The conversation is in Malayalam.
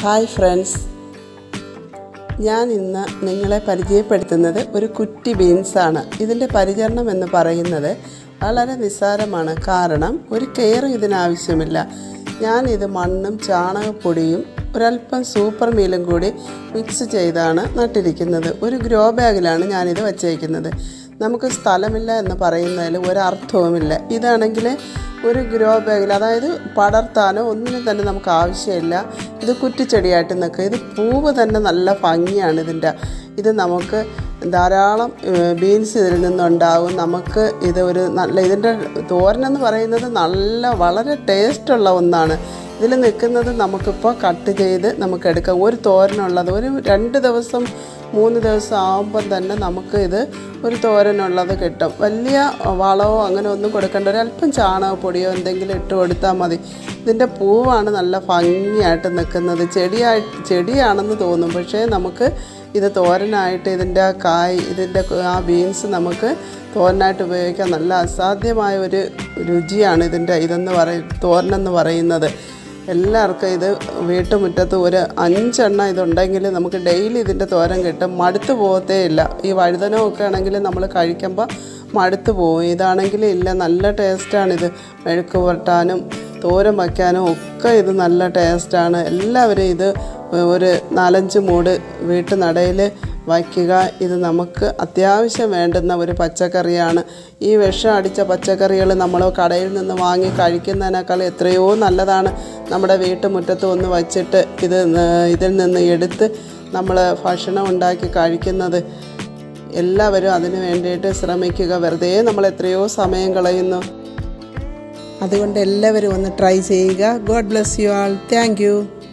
ഹായ് ഫ്രണ്ട്സ് ഞാൻ ഇന്ന് നിങ്ങളെ പരിചയപ്പെടുത്തുന്നത് ഒരു കുറ്റി ബീൻസാണ് ഇതിൻ്റെ പരിചരണം എന്ന് പറയുന്നത് വളരെ നിസ്സാരമാണ് കാരണം ഒരു കെയറും ഇതിനാവശ്യമില്ല ഞാനിത് മണ്ണും ചാണകപ്പൊടിയും ഒരല്പം സൂപ്പർ മീലും കൂടി മിക്സ് ചെയ്താണ് നട്ടിരിക്കുന്നത് ഒരു ഗ്രോ ബാഗിലാണ് ഞാനിത് വച്ചേക്കുന്നത് നമുക്ക് സ്ഥലമില്ല എന്ന് പറയുന്നതിൽ ഒരർത്ഥവുമില്ല ഇതാണെങ്കിൽ ഒരു ഗ്രോ ബാഗിൽ അതായത് പടർത്താനോ ഒന്നിനും തന്നെ നമുക്ക് ആവശ്യമില്ല ഇത് കുറ്റിച്ചെടിയായിട്ട് നിൽക്കുക ഇത് പൂവ് തന്നെ നല്ല ഭംഗിയാണ് ഇതിൻ്റെ ഇത് നമുക്ക് ധാരാളം ബീൻസ് ഇതിൽ നിന്നുണ്ടാവും നമുക്ക് ഇത് ഒരു നല്ല ഇതിൻ്റെ തോരനെന്ന് പറയുന്നത് നല്ല വളരെ ടേസ്റ്റുള്ള ഒന്നാണ് ഇതിൽ നിൽക്കുന്നത് നമുക്കിപ്പോൾ കട്ട് ചെയ്ത് നമുക്ക് എടുക്കാം ഒരു തോരനുള്ളത് ഒരു രണ്ട് ദിവസം മൂന്ന് ദിവസം ആകുമ്പം തന്നെ നമുക്ക് ഇത് ഒരു തോരനുള്ളത് കിട്ടും വലിയ വളമോ അങ്ങനെ ഒന്നും കൊടുക്കേണ്ട ഒരല്പം ചാണകപ്പൊടിയോ എന്തെങ്കിലും ഇട്ട് കൊടുത്താൽ മതി ഇതിൻ്റെ പൂവാണ് നല്ല ഭംഗിയായിട്ട് നിൽക്കുന്നത് ചെടിയായി ചെടിയാണെന്ന് തോന്നും പക്ഷേ നമുക്ക് ഇത് തോരനായിട്ട് ഇതിൻ്റെ ആ കായ് ഇതിൻ്റെ ആ ബീൻസ് നമുക്ക് തോരനായിട്ട് ഉപയോഗിക്കാൻ നല്ല അസാധ്യമായ ഒരു രുചിയാണ് ഇതിൻ്റെ ഇതെന്ന് പറയും തോരനെന്ന് പറയുന്നത് എല്ലാവർക്കും ഇത് വീട്ടുമുറ്റത്ത് ഒരു അഞ്ചെണ്ണം ഇതുണ്ടെങ്കിൽ നമുക്ക് ഡെയിലി ഇതിൻ്റെ തോരൻ കിട്ടും മടുത്ത് പോകത്തേ ഇല്ല ഈ വഴുതനമൊക്കെ ആണെങ്കിൽ നമ്മൾ കഴിക്കുമ്പോൾ മടുത്ത് പോകും ഇതാണെങ്കിൽ ഇല്ല നല്ല ടേസ്റ്റാണിത് മെഴുക്ക് പുരട്ടാനും തോരൻ വയ്ക്കാനും ഒക്കെ ഇത് നല്ല ടേസ്റ്റാണ് എല്ലാവരും ഇത് ഒരു നാലഞ്ച് മൂട് വീട്ടുനടയിൽ വയ്ക്കുക ഇത് നമുക്ക് അത്യാവശ്യം വേണ്ടുന്ന ഒരു പച്ചക്കറിയാണ് ഈ വിഷം അടിച്ച പച്ചക്കറികൾ നമ്മൾ കടയിൽ നിന്ന് വാങ്ങി കഴിക്കുന്നതിനേക്കാൾ എത്രയോ നല്ലതാണ് നമ്മുടെ വീട്ടുമുറ്റത്ത് ഒന്ന് വച്ചിട്ട് ഇത് ഇതിൽ നിന്ന് എടുത്ത് നമ്മൾ ഭക്ഷണം ഉണ്ടാക്കി കഴിക്കുന്നത് എല്ലാവരും അതിന് വേണ്ടിയിട്ട് ശ്രമിക്കുക വെറുതെ നമ്മൾ എത്രയോ സമയം കളയുന്നു അതുകൊണ്ട് എല്ലാവരും ഒന്ന് ട്രൈ ചെയ്യുക God bless you all thank U